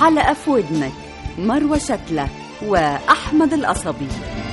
حلقة في ودنك مروة شتلة وأحمد القصبي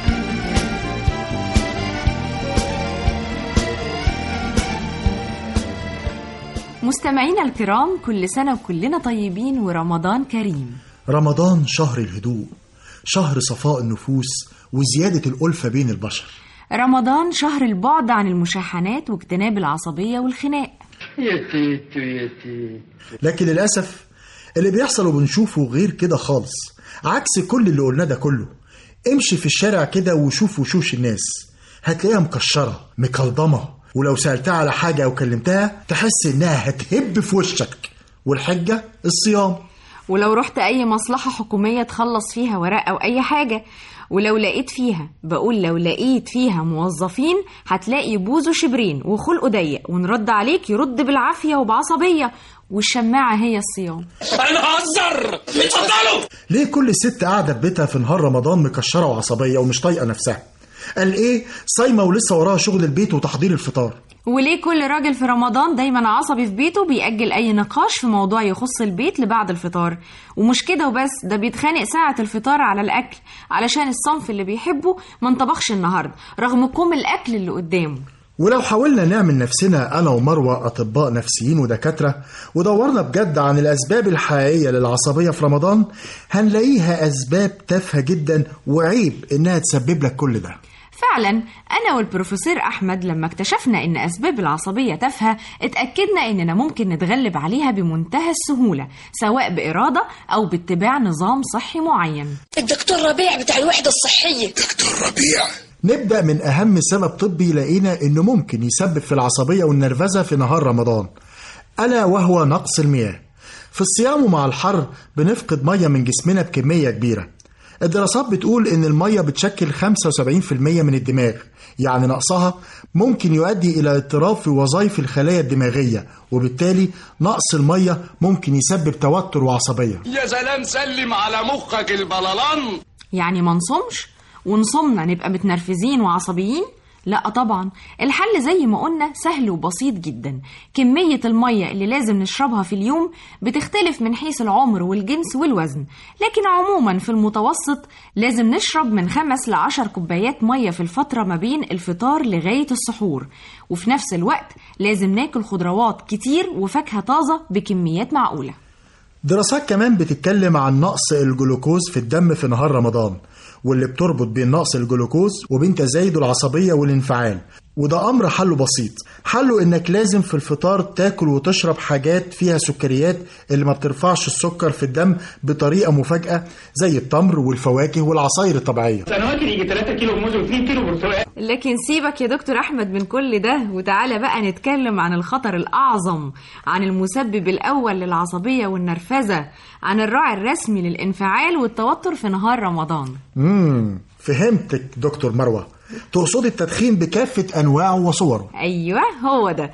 مستمعينا الكرام كل سنة وكلنا طيبين ورمضان كريم رمضان شهر الهدوء شهر صفاء النفوس وزيادة الألفة بين البشر رمضان شهر البعد عن المشاحنات واجتناب العصبية والخناق يا تيتو يا تيتو لكن للأسف اللي بيحصل وبنشوفه غير كده خالص عكس كل اللي قلناه ده كله امشي في الشارع كده وشوف وشوش الناس هتلاقيها مكشرة مكلضمة ولو سألتها على حاجة أو كلمتها تحس إنها هتهب في وشك والحجة الصيام ولو رحت أي مصلحة حكومية تخلص فيها ورق أو أي حاجة ولو لقيت فيها بقول لو لقيت فيها موظفين هتلاقي بوزه شبرين وخلقه ضيق ونرد عليك يرد بالعافية وبعصبية والشماعة هي الصيام انا هزر اتفضلوا ليه كل ست قاعدة في بيتها في نهار رمضان مكشرة وعصبية ومش طايقة نفسها قال إيه صايمة ولسه وراها شغل البيت وتحضير الفطار وليه كل راجل في رمضان دايما عصبي في بيته بيأجل أي نقاش في موضوع يخص البيت لبعد الفطار ومش كده وبس ده بيتخانق ساعة الفطار على الأكل علشان الصنف اللي بيحبه ما انطبخش النهاردة رغم كوم الأكل اللي قدامه ولو حاولنا نعمل نفسنا أنا ومروة أطباء نفسيين ودكاترة ودورنا بجد عن الأسباب الحقيقية للعصبية في رمضان هنلاقيها أسباب تافهة جدا وعيب إنها تسبب لك كل ده فعلا أنا والبروفيسور أحمد لما اكتشفنا إن أسباب العصبية تافهة اتأكدنا إننا ممكن نتغلب عليها بمنتهى السهولة سواء بإرادة أو باتباع نظام صحي معين الدكتور ربيع بتاع الوحدة الصحية دكتور ربيع نبدأ من أهم سبب طبي لقينا إنه ممكن يسبب في العصبية والنرفزة في نهار رمضان ألا وهو نقص المياه في الصيام ومع الحر بنفقد مية من جسمنا بكمية كبيرة الدراسات بتقول إن المية بتشكل 75% من الدماغ يعني نقصها ممكن يؤدي إلى اضطراب في وظائف الخلايا الدماغية وبالتالي نقص المية ممكن يسبب توتر وعصبية يا سلام سلم على مخك البلالان يعني ما نصومش ونصومنا نبقى متنرفزين وعصبيين لا طبعا الحل زي ما قلنا سهل وبسيط جدا كمية المية اللي لازم نشربها في اليوم بتختلف من حيث العمر والجنس والوزن لكن عموما في المتوسط لازم نشرب من خمس لعشر كوبايات مية في الفترة ما بين الفطار لغاية السحور وفي نفس الوقت لازم ناكل خضروات كتير وفاكهة طازة بكميات معقولة دراسات كمان بتتكلم عن نقص الجلوكوز في الدم في نهار رمضان واللي بتربط بين نقص الجلوكوز وبين تزايد العصبية والانفعال وده أمر حله بسيط حله إنك لازم في الفطار تاكل وتشرب حاجات فيها سكريات اللي ما بترفعش السكر في الدم بطريقة مفاجئة زي التمر والفواكه والعصاير الطبيعية سنوات يجي 3 كيلو موز و2 كيلو برتقال لكن سيبك يا دكتور أحمد من كل ده وتعالى بقى نتكلم عن الخطر الأعظم عن المسبب الأول للعصبية والنرفزة عن الراعي الرسمي للانفعال والتوتر في نهار رمضان امم فهمتك دكتور مروة تقصد التدخين بكافة أنواعه وصوره أيوة هو ده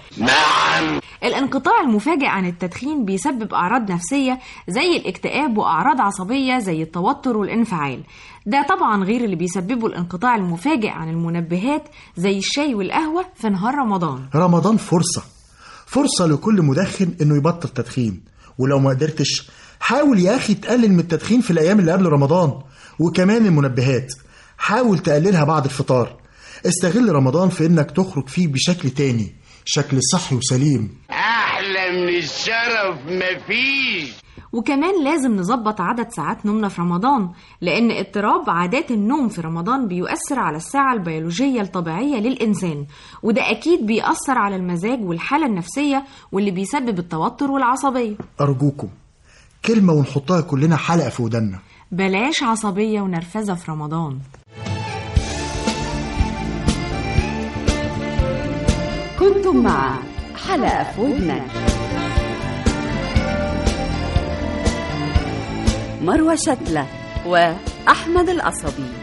نعم الانقطاع المفاجئ عن التدخين بيسبب أعراض نفسية زي الاكتئاب وأعراض عصبية زي التوتر والانفعال ده طبعا غير اللي بيسببه الانقطاع المفاجئ عن المنبهات زي الشاي والقهوة في نهار رمضان رمضان فرصة فرصة لكل مدخن إنه يبطل تدخين ولو ما قدرتش حاول يا أخي تقلل من التدخين في الأيام اللي قبل رمضان وكمان المنبهات حاول تقللها بعد الفطار استغل رمضان في إنك تخرج فيه بشكل تاني شكل صحي وسليم احلى من الشرف مفيش وكمان لازم نظبط عدد ساعات نومنا في رمضان لأن اضطراب عادات النوم في رمضان بيؤثر على الساعة البيولوجية الطبيعية للإنسان وده أكيد بيأثر على المزاج والحالة النفسية واللي بيسبب التوتر والعصبية أرجوكم كلمة ونحطها كلنا حلقة في ودنا بلاش عصبية ونرفزة في رمضان كنتم مع حلقة في ودنك مروة شتلة وأحمد القصبي